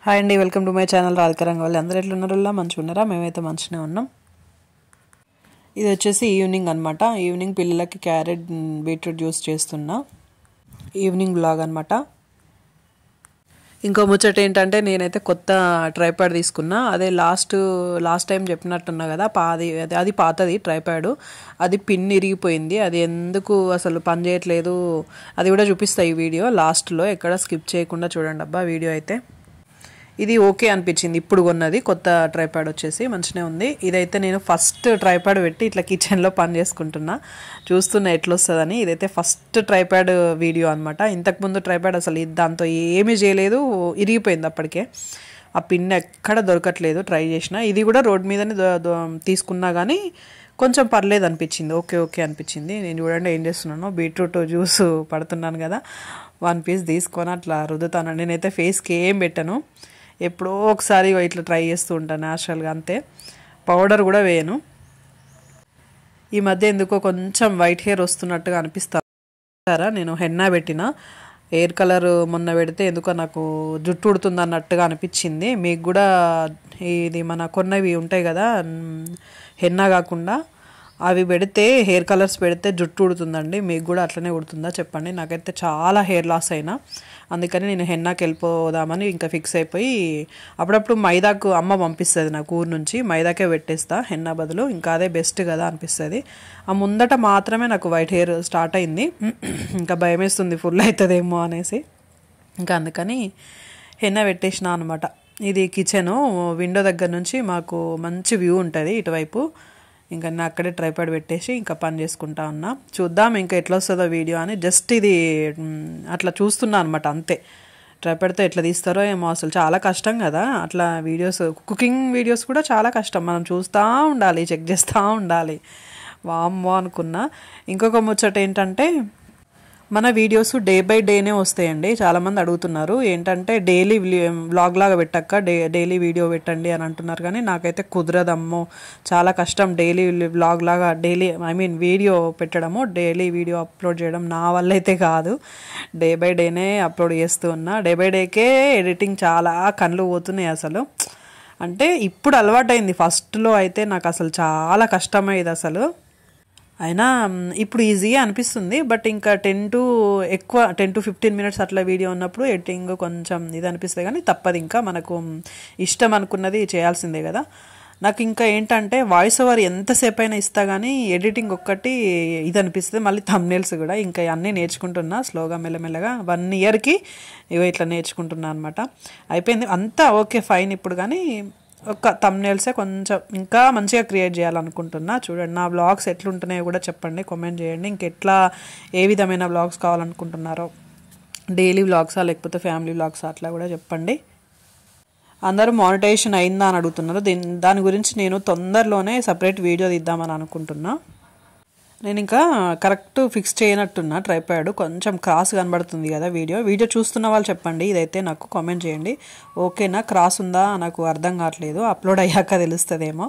Hi అండి welcome to my channel Radhika Rangavalli అందరు ఎట్లున్నారల్లా మంచిగా ఉన్నారా మేమైతే మంచిగానే ఉన్నాం ఇది వచ్చేసి ఈవినింగ్ అనమాట ఈవినింగ్ పిల్లలకి క్యారెట్ బీట్రూట్ జ్యూస్ చేస్తున్నా ఈవినింగ్ బ్లాగ్ అనమాట ఇంకో ముచ్చట ఏంటంటే నేనైతే కొత్త ట్రైప్యాడ్ తీసుకున్నా అదే లాస్ట్ లాస్ట్ టైం చెప్పినట్టున్నా కదా పాది అది అది పాతది ట్రైప్యాడ్ అది పిన్ ఇరిగిపోయింది అది ఎందుకు అసలు పని చేయట్లేదు అది కూడా చూపిస్తా ఈ వీడియో లాస్ట్లో ఎక్కడ స్కిప్ చేయకుండా చూడండి అబ్బా వీడియో అయితే ఇది ఓకే అనిపించింది ఇప్పుడు కొన్నది కొత్త ట్రైప్యాడ్ వచ్చేసి మంచిగా ఉంది ఇదైతే నేను ఫస్ట్ ట్రైప్యాడ్ పెట్టి ఇట్లా కిచెన్లో పని చేసుకుంటున్నా చూస్తున్నా ఎట్లా వస్తుందని ఇదైతే ఫస్ట్ ట్రైప్యాడ్ వీడియో అనమాట ఇంతకుముందు ట్రైప్యాడ్ అసలు ఇది దాంతో ఏమీ చేయలేదు ఇరిగిపోయింది అప్పటికే ఆ పిన్ ఎక్కడ దొరకట్లేదు ట్రై చేసిన ఇది కూడా రోడ్ మీదనే దొ- దొ- తీసుకున్నా కానీ కొంచెం పర్లేదు అనిపించింది ఓకే ఓకే అనిపించింది నేను చూడండి ఏం చేస్తున్నాను బీట్రూట్ జ్యూస్ పడుతున్నాను కదా వన్ పీస్ తీసుకొని అట్లా రుద్దుతాను నేనైతే ఫేస్కి ఏం పెట్టను ఎప్పుడో ఒకసారి ఇట్లా ట్రై చేస్తూ ఉంటాను న్యాచురల్గా అంతే పౌడర్ కూడా వేయను ఈ మధ్య ఎందుకో కొంచెం వైట్ హెయిర్ వస్తున్నట్టుగా అనిపిస్తారా నేను హెన్నా పెట్టిన హెయిర్ కలర్ మొన్న పెడితే ఎందుకో నాకు జుట్టు ఉడుతుంది అన్నట్టుగా అనిపించింది మీకు కూడా ఇది మన కొన్నవి ఉంటాయి కదా మ్, హెన్నా కాకుండా అవి పెడితే హెయిర్ కలర్స్ పెడితే జుట్టు ఉడుతుందండి మీకు కూడా అట్లనే ఉడుతుందా చెప్పండి నాకైతే చాలా హెయిర్ లాస్ అయినా అందుకని నేను హెన్నాకి వెళ్ళిపోదామని ఇంకా ఫిక్స్ అయిపోయి అప్పుడప్పుడు మైదాకు అమ్మ పంపిస్తుంది నాకు ఊరు నుంచి మైదాకే పెట్టేస్తా హెన్నా బదులు ఇంకా అదే బెస్ట్ కదా అనిపిస్తుంది ఆ ముందట మాత్రమే నాకు వైట్ హెయిర్ స్టార్ట్ అయింది ఇంకా భయం వేస్తుంది ఫుల్ అవుతుందేమో అనేసి ఇంకా అందుకని హెన్న పెట్టేసిన అనమాట ఇది కిచెను విండో దగ్గర నుంచి మాకు మంచి వ్యూ ఉంటుంది ఇటువైపు ఇంకా నేను అక్కడే ట్రైపాడ్ పెట్టేసి ఇంకా పని చేసుకుంటా ఉన్నా చూద్దాం ఇంకా ఎట్లా వస్తుందో వీడియో అని జస్ట్ ఇది మ్, అట్లా చూస్తున్నా అనమాట అంతే ట్రైపాడ్తో ఎట్లా తీస్తారో ఏమో అసలు చాలా కష్టం కదా అట్లా వీడియోస్ కుకింగ్ వీడియోస్ కూడా చాలా కష్టం మనం చూస్తూ ఉండాలి చెక్ చేస్తూ ఉండాలి వామ్మో అనుకున్నా ఇంకొక ముచ్చట ఏంటంటే మన వీడియోస్ డే బై డేనే వస్తాయండి చాలామంది అడుగుతున్నారు ఏంటంటే డైలీ వ్లాగ్ లాగా పెట్టక్క డే డైలీ వీడియో పెట్టండి అని అంటున్నారు కానీ నాకైతే కుదరదమ్మో చాలా కష్టం డైలీ వ్లాగ్ లాగా డైలీ ఐ మీన్ వీడియో పెట్టడము డైలీ వీడియో అప్లోడ్ చేయడం నా వల్ల అయితే కాదు డే బై డేనే అప్లోడ్ చేస్తూ ఉన్నా డే బై డేకే ఎడిటింగ్ చాలా కళ్ళు పోతున్నాయి అసలు అంటే ఇప్పుడు అలవాటైంది ఫస్ట్లో అయితే నాకు అసలు చాలా కష్టమయ్యేది అసలు అయినా మ్, ఇప్పుడు ఈజీగా అనిపిస్తుంది బట్ ఇంకా టెన్ టు ఎక్కువ టెన్ టు ఫిఫ్టీన్ మినిట్స్ అట్లా వీడియో ఉన్నప్పుడు ఎడిటింగ్ కొంచెం ఇది అనిపిస్తుంది కానీ తప్పదు ఇంకా మనకు మ్, ఇష్టం అనుకున్నది చేయాల్సిందే కదా నాకు ఇంకా ఏంటంటే వాయిస్ ఓవర్ ఎంతసేపు అయినా ఇస్తా కానీ ఎడిటింగ్ ఒక్కటి ఇది అనిపిస్తుంది మళ్ళీ థంబ్నైల్స్ కూడా ఇంకా అన్నీ నేర్చుకుంటున్నా స్లోగా మెల్లమెల్లగా వన్ ఇయర్కి ఇవో ఇట్లా నేర్చుకుంటున్నా అనమాట అయిపోయింది అంతా ఓకే ఫైన్ ఇప్పుడు కానీ ఒక తమ్నేల్సే కొంచెం ఇంకా మంచిగా క్రియేట్ చేయాలనుకుంటున్నా చూడండి నా బ్లాగ్స్ ఎట్లుంటున్నాయో కూడా చెప్పండి కామెంట్ చేయండి ఇంకెట్లా ఏ విధమైన బ్లాగ్స్ కావాలనుకుంటున్నారో డైలీ బ్లాగ్సా లేకపోతే ఫ్యామిలీ బ్లాగ్సా అట్లా కూడా చెప్పండి అందరూ మానిటైజేషన్ అయిందా అని అడుగుతున్నారు దీని దాని గురించి నేను తొందరలోనే సపరేట్ వీడియో తీద్దామని అనుకుంటున్నా నేను ఇంకా కరెక్ట్ ఫిక్స్ చేయనట్టున్నా ట్రైపాడ్ కొంచెం క్రాస్ కనబడుతుంది కదా వీడియో వీడియో చూస్తున్న వాళ్ళు చెప్పండి ఇదైతే నాకు కామెంట్ చేయండి ఓకేనా క్రాస్ ఉందా నాకు అర్థం కావట్లేదు అప్లోడ్ అయ్యాక తెలుస్తుందేమో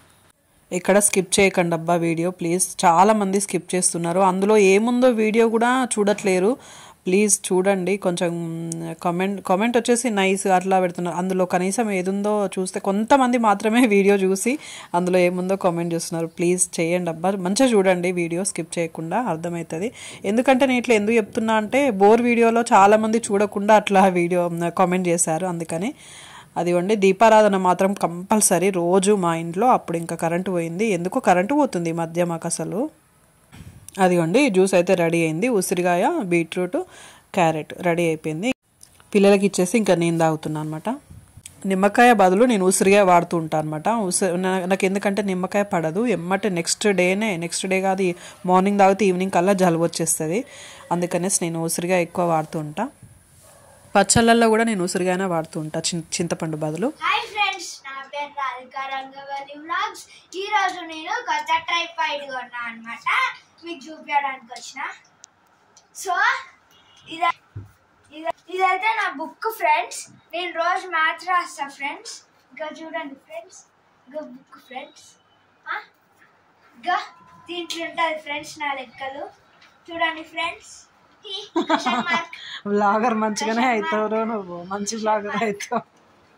ఇక్కడ స్కిప్ చేయకండి అబ్బా వీడియో ప్లీజ్ చాలా మంది స్కిప్ చేస్తున్నారు అందులో ఏముందో వీడియో కూడా చూడట్లేరు ప్లీజ్ చూడండి కొంచెం కామెంట్ కామెంట్ వచ్చేసి నైస్ అట్లా పెడుతున్నారు అందులో కనీసం ఏదుందో చూస్తే కొంతమంది మాత్రమే వీడియో చూసి అందులో ఏముందో కామెంట్ చేస్తున్నారు ప్లీజ్ చేయండి అబ్బా మంచిగా చూడండి వీడియో స్కిప్ చేయకుండా అర్థమవుతుంది ఎందుకంటే నేను ఇట్లా ఎందుకు చెప్తున్నా అంటే బోర్ వీడియోలో చాలామంది చూడకుండా అట్లా వీడియో కామెంట్ చేశారు అందుకని అదిగోండి దీపారాధన మాత్రం కంపల్సరీ రోజు మా ఇంట్లో అప్పుడు ఇంకా కరెంటు పోయింది ఎందుకో కరెంటు పోతుంది ఈ మధ్య మాకు అసలు అదిగోండి జ్యూస్ అయితే రెడీ అయింది ఉసిరికాయ బీట్రూట్ క్యారెట్ రెడీ అయిపోయింది పిల్లలకి ఇచ్చేసి ఇంకా నేను తాగుతున్నా అనమాట నిమ్మకాయ బదులు నేను ఉసిరికాయ వాడుతూ ఉంటాను అనమాట ఉసిరి నా- నాకు ఎందుకంటే నిమ్మకాయ పడదు ఎమ్మటే నెక్స్ట్ డేనే నెక్స్ట్ డే కాదు మార్నింగ్ తాగితే ఈవినింగ్ కల్లా జలుబు వచ్చేస్తుంది అందుకనేసి నేను ఉసిరికాయ ఎక్కువ వాడుతూ ఉంటా పచ్చళ్ళల్లో కూడా నేను ఉసిరిగానే వాడుతూ ఉంటా చిన్ చింతపండు బదులు హాయ్ ఫ్రెండ్స్ నా పేరు రాధిక రంగవల్లి వ్లాగ్స్ ఈ రోజు నేను కొత్త ట్రైపాయిడ్ కొన్నా అనమాట మీకు చూపించడానికి వచ్చిన సో ఇద ఇద- ఇదైతే నా బుక్ ఫ్రెండ్స్ నేను రోజు మ్యాథ్స్ రాస్తా ఫ్రెండ్స్ ఇంకా చూడండి ఫ్రెండ్స్ ఇంకా బుక్ ఫ్రెండ్స్ ఇంకా దీంట్లో ఉంటుంది ఫ్రెండ్స్ నా లెక్కలు చూడండి ఫ్రెండ్స్ బ్లాగర్ మంచిగానే అవుతావు నువ్వు మంచి బ్లాగర్ అవుతావు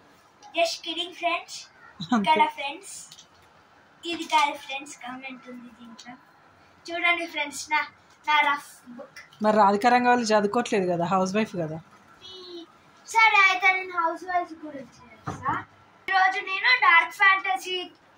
జస్ట్ కిడింగ్ ఫ్రెండ్స్ ఇక్కడ ఫ్రెండ్స్ ఇది కాదు ఫ్రెండ్స్ కామెంట్ ఉంది దీంట్లో చూడండి ఫ్రెండ్స్ నా నా రఫ్ బుక్ మరి రాధికారంగా వాళ్ళు చదువుకోవట్లేదు కదా హౌస్ వైఫ్ కదా సరే అయితే నేను హౌస్ వైఫ్ గురించి తెలుసా ఈరోజు నేను డార్క్ ఫ్యాంటసీ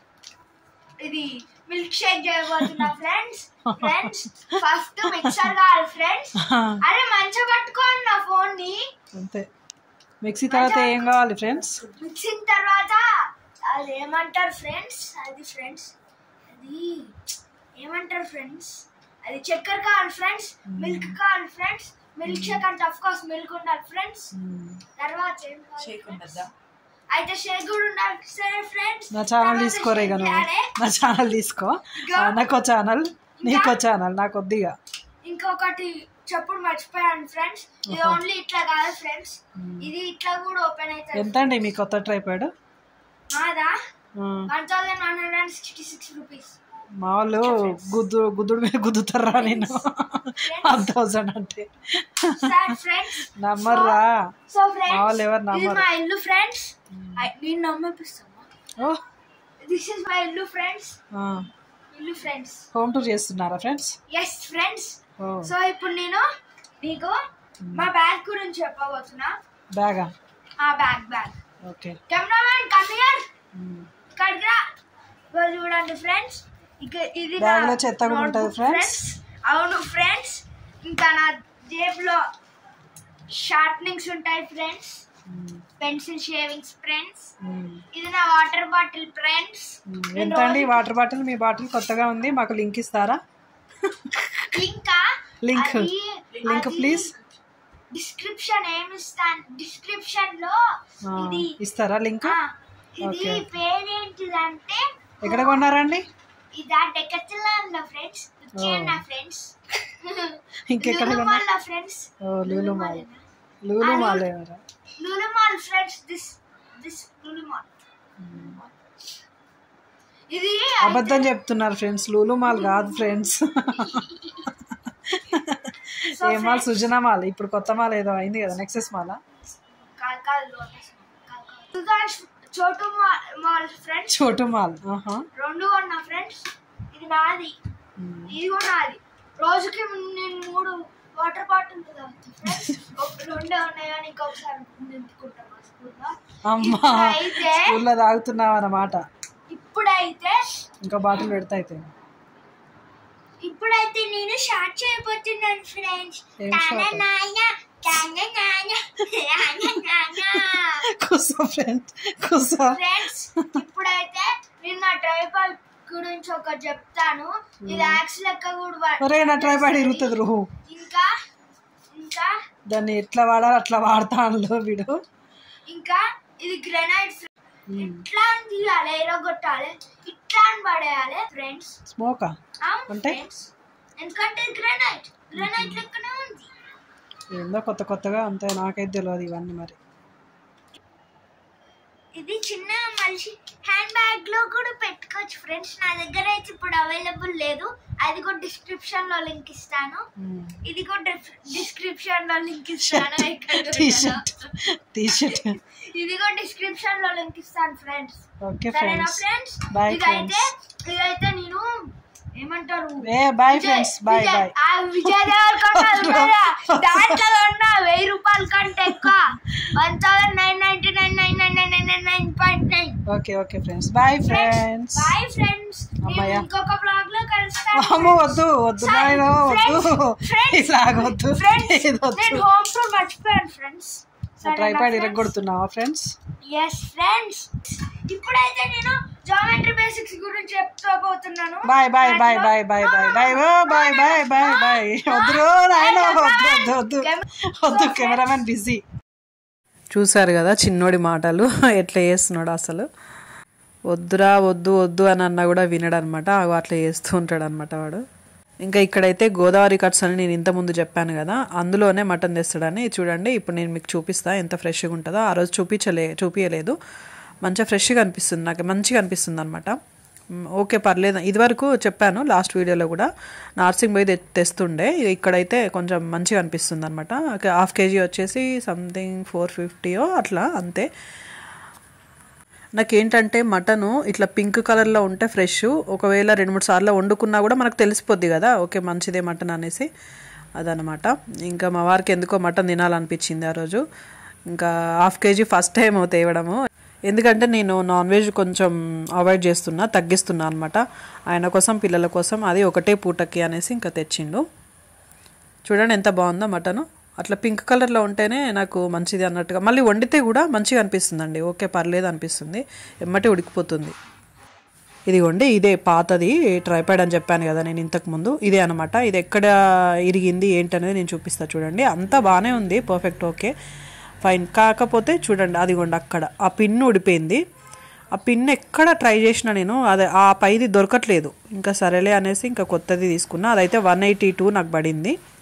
ఇది మిల్క్ షేక్ చేయబోతున్నా ఫ్రెండ్స్ ఫ్రెండ్స్ ఫస్ట్ మిక్సర్ కావాలి ఫ్రెండ్స్ అరే మంచిగా పట్టుకోండి నా ఫోన్ ని అంతే మిక్సీ తర్వాత ఏం కావాలి ఫ్రెండ్స్ మిక్సింగ్ తర్వాత అది ఏమంటారు ఫ్రెండ్స్ అది ఫ్రెండ్స్ అది ఏమంటారు ఫ్రెండ్స్ అది చక్కెర కావాలి ఫ్రెండ్స్ మిల్క్ కావాలి ఫ్రెండ్స్ మిల్క్ షేక్ అంటే అఫ్ కోర్స్ మిల్క్ ఉండాలి ఫ్రెండ్స్ తర్వాత ఏం కావాలి friends? అయితే షేక్ కూడా ఉండాలి సరే ఫ్రెండ్స్ నా ఛానల్ తీసుకోరే ఇక నువ్వు నా ఛానల్ తీసుకో ఆ, నాకో ఛానల్ నీకో ఛానల్ నాకు వద్దిగా ఇంకొకటి చెప్పుడు మర్చిపోయాను ఫ్రెండ్స్ ఇది ఓన్లీ ఇట్లా కాదు ఫ్రెండ్స్ ఇది ఇట్లా కూడా ఓపెన్ అవుతుంది ఎంత అండి మీ కొత్త ట్రైపాడ్ మాదా one thousand one hundred and sixty six rupees మా వాళ్ళు గుద్దు గుద్దుడు మీద గుద్దుతారా నేను వన్ థౌసండ్ అంటే సార్ ఫ్రెండ్స్ నమ్మర్రా సో మా వాళ్ళు ఫ్రెండ్స్ ఎవరు ఇది నమ్మరు మా ఇల్లు ఫ్రెండ్స్ నేను నమ్మపిస్తామా ఓ దిస్ ఇస్ మై ఇల్లు ఫ్రెండ్స్ ఇల్లు ఫ్రెండ్స్ హోమ్ టూర్ చేస్తున్నారా friends yes friends oh so ఇప్పుడు నేను మీకు మా బ్యాగ్ గురించి చెప్పబోతున్నా బ్యాగా ఆ bag bag okay cameraman come here ఇక్కడికి రా ఇదిగో చూడండి ఫ్రెండ్స్ ఇక ఇది నా Bag లో చెత్త కూడా notebook ఉంటది friends. అవును ఫ్రెండ్స్ ఇంకా నా జేబులో షార్ట్నింగ్స్ ఉంటాయి ఫ్రెండ్స్ పెన్సిల్ షేవింగ్స్ ఫ్రెండ్స్ ఇది నా వాటర్ బాటిల్ ఫ్రెండ్స్ ఎంత అండి వాటర్ బాటిల్ మీ బాటిల్ కొత్తగా ఉంది మాకు లింక్ ఇస్తారా ఇంకా Link. Link, please. డిస్క్రిప్షన్ ఏమి ఇస్తాను డిస్క్రిప్షన్ లో ఆ, ఇది ఇస్తారా లింక్ ఆ, ఇది Okay. పేరేంటిదంటే ఎక్కడ కొన్నారండి ఇదా డెకత్లాన్ లో ఫ్రెండ్స్ నా ఫ్రెండ్స్ ఇంకెక్కడ కొన్నారు Lulu Mall friends oh Lulu Mall Lulu Mall ఏమరా Lulu Mall friends this this Lulu Mall ఇది అబద్ధం చెప్తున్నారు ఫ్రెండ్స్ లూలు మాల్ కాదు ఫ్రెండ్స్ So, ఏ మాల్ సుజనా మాల్ ఇప్పుడు కొత్త మాల్ ఏదో అయింది కదా నెక్సెస్ మాలా కాదు కాదు లోటస్ కాదు కాదు. సుధాన్స్ చోటు మాల్ మాల్ ఫ్రెండ్స్ చోటు మాల్ ఆహా రెండు కొన్నా ఫ్రెండ్స్ ఇది నాది ఇది కూడా నాది రోజుకి నేను మూడు వాటర్ బాటిల్ ఫ్రెండ్స్ రెండే ఉన్నాయి కానీ ఇంకొకసారి నింపుకుంటాం మా స్కూల్లో అమ్మా ఇప్పుడైతే స్కూల్లో తాగుతున్నావు అన్నమాట ఇప్పుడైతే ఇంకా బాటిల్ పెడతా అయితే ఇప్పుడైతే నేను షార్ట్ చేయబోతున్నాను ఫ్రెండ్స్ ఏం short? కూర్చో ఫ్రెండ్స్ కూర్చో ఫ్రెండ్స్ ఇప్పుడైతే నేను నా ట్రైపాల్ గురించి ఒకటి చెప్తాను ఇది యాక్స్ లెక్క కూడా వా- ఒరే నా ట్రైపాడ్ ఇరుగుతుంది రుహు ఇంకా ఇంకా దాన్ని ఎట్లా వాడాలి అట్లా వాడతాను వీడు ఇంకా ఇది గ్రెనైట్ ఇట్లా అని తీయాలి ఎరగొట్టాలి ఇట్లా అని పడేయాలి ఫ్రెండ్స్ స్మోకా అంటే? ఫ్రెండ్స్ ఎందుకంటే ఇది గ్రెనైట్ గ్రెనైట్ లెక్కనే ఉంది ఏందో కొత్త కొత్తగా అంతే నాకైతే తెలియదు ఇవన్నీ మరి ఇది చిన్న మనిషి హ్యాండ్ బ్యాగ్ లో కూడా పెట్టుకోవచ్చు ఫ్రెండ్స్ నా దగ్గర అయితే ఇప్పుడు అవైలబుల్ లేదు అది కూడా డిస్క్రిప్షన్ లో లింక్ ఇస్తాను ఇది కూడా డిస్క్రిప్షన్ లో లింక్ ఇస్తాను ఇక్కడ టీ కూడా. షర్ట్ టీ షర్ట్ ఇది కూడా డిస్క్రిప్షన్ లో లింక్ ఇస్తాను ఫ్రెండ్స్ ఓకే సరేనా ఫ్రెండ్స్ ఫ్రెండ్స్ Bye, ఇదైతే ఇదైతే నేను ఏమంటారు ఏ bye Vijay- friends bye Vijay- bye ఆ విజయ్ దేవరకొండ అది కదా, దాంట్లో ఉన్న వెయ్యి రూపాయల కంటే ఎక్కువ one thousand nine ninety nine nine nine nine nine nine nine point nine okay okay friends bye friends bye friends అమ్మయ్య. ఇంకొక బ్లాగ్ లో కలుస్తాను అమ్మ వద్దు వద్దు నాయన వద్దు ఇలాగొద్దు ఫ్రెండ్స్ ఇది నేను వద్దు హోమ్ టూర్ మర్చిపోయాను ఫ్రెండ్స్ ట్రైపాడ్ ఇరగొడుతున్నావా ఫ్రెండ్స్ ఎస్ ఫ్రెండ్స్ ఇప్పుడైతే నేను జామెట్రీ బేసిక్స్ గురించి చెప్తాబోతున్నాను bye bye bye bye bye bye bye oh bye bye bye bye వద్దు నాయన వద్దు వద్దు వద్దు వద్దు కెమెరామెన్ బిజీ చూశారు కదా చిన్నోడి మాటలు ఎట్లా చేస్తున్నాడు అసలు వద్దురా వద్దు వద్దు అని అన్నా కూడా వినడు అనమాట అట్లా చేస్తూ ఉంటాడు అనమాట వాడు ఇంకా ఇక్కడైతే గోదావరి కట్స్ అని నేను ఇంతకుముందు చెప్పాను కదా అందులోనే మటన్ తెస్తాడని చూడండి ఇప్పుడు నేను మీకు చూపిస్తా ఎంత ఫ్రెష్గా ఉంటుందో ఆ రోజు చూపించలే చూపించలేదు మంచిగా ఫ్రెష్గా అనిపిస్తుంది నాకు మంచిగా అనిపిస్తుంది అనమాట ఓకే పర్లేదు ఇదివరకు చెప్పాను లాస్ట్ వీడియోలో కూడా నార్సింగ్ పోయి తె- తెస్తుండే ఇక్కడైతే కొంచెం మంచిగా అనిపిస్తుంది అనమాట హాఫ్ కేజీ వచ్చేసి సంథింగ్ ఫోర్ ఫిఫ్టీయో అట్లా అంతే నాకేంటంటే మటను ఇట్లా పింక్ కలర్లో ఉంటే ఫ్రెష్ ఒకవేళ రెండు మూడు సార్లు వండుకున్నా కూడా మనకు తెలిసిపోద్ది కదా ఓకే మంచిదే మటన్ అనేసి అదనమాట ఇంకా మా వారికి ఎందుకో మటన్ తినాలనిపించింది ఆ రోజు ఇంకా హాఫ్ కేజీ ఫస్ట్ టైం తేవడము ఎందుకంటే నేను నాన్ వెజ్ కొంచెం అవాయిడ్ చేస్తున్నా తగ్గిస్తున్నా అనమాట ఆయన కోసం పిల్లల కోసం అది ఒకటే పూటకి అనేసి ఇంకా తెచ్చిండు చూడండి ఎంత బాగుందో మటను అట్లా పింక్ కలర్లో ఉంటేనే నాకు మంచిది అన్నట్టుగా మళ్ళీ వండితే కూడా మంచిగా అనిపిస్తుందండి ఓకే పర్లేదు అనిపిస్తుంది ఎమ్మటి ఉడికిపోతుంది ఇదిగోండి ఇదే పాతది ట్రైపాడ్ అని చెప్పాను కదా నేను ఇంతకు ముందు ఇదే అనమాట ఇది ఎక్కడ ఇరిగింది ఏంటనేది నేను చూపిస్తా చూడండి అంతా బాగానే ఉంది పర్ఫెక్ట్ ఓకే ఫైన్ కాకపోతే చూడండి అదిగోండి అక్కడ ఆ పిన్ ఊడిపోయింది ఆ పిన్ ఎక్కడ ట్రై చేసినా నేను అదే ఆ పైది దొరకట్లేదు ఇంకా సరేలే అనేసి ఇంకా కొత్తది తీసుకున్నా అదైతే వన్ ఎయిటీ టూ నాకు పడింది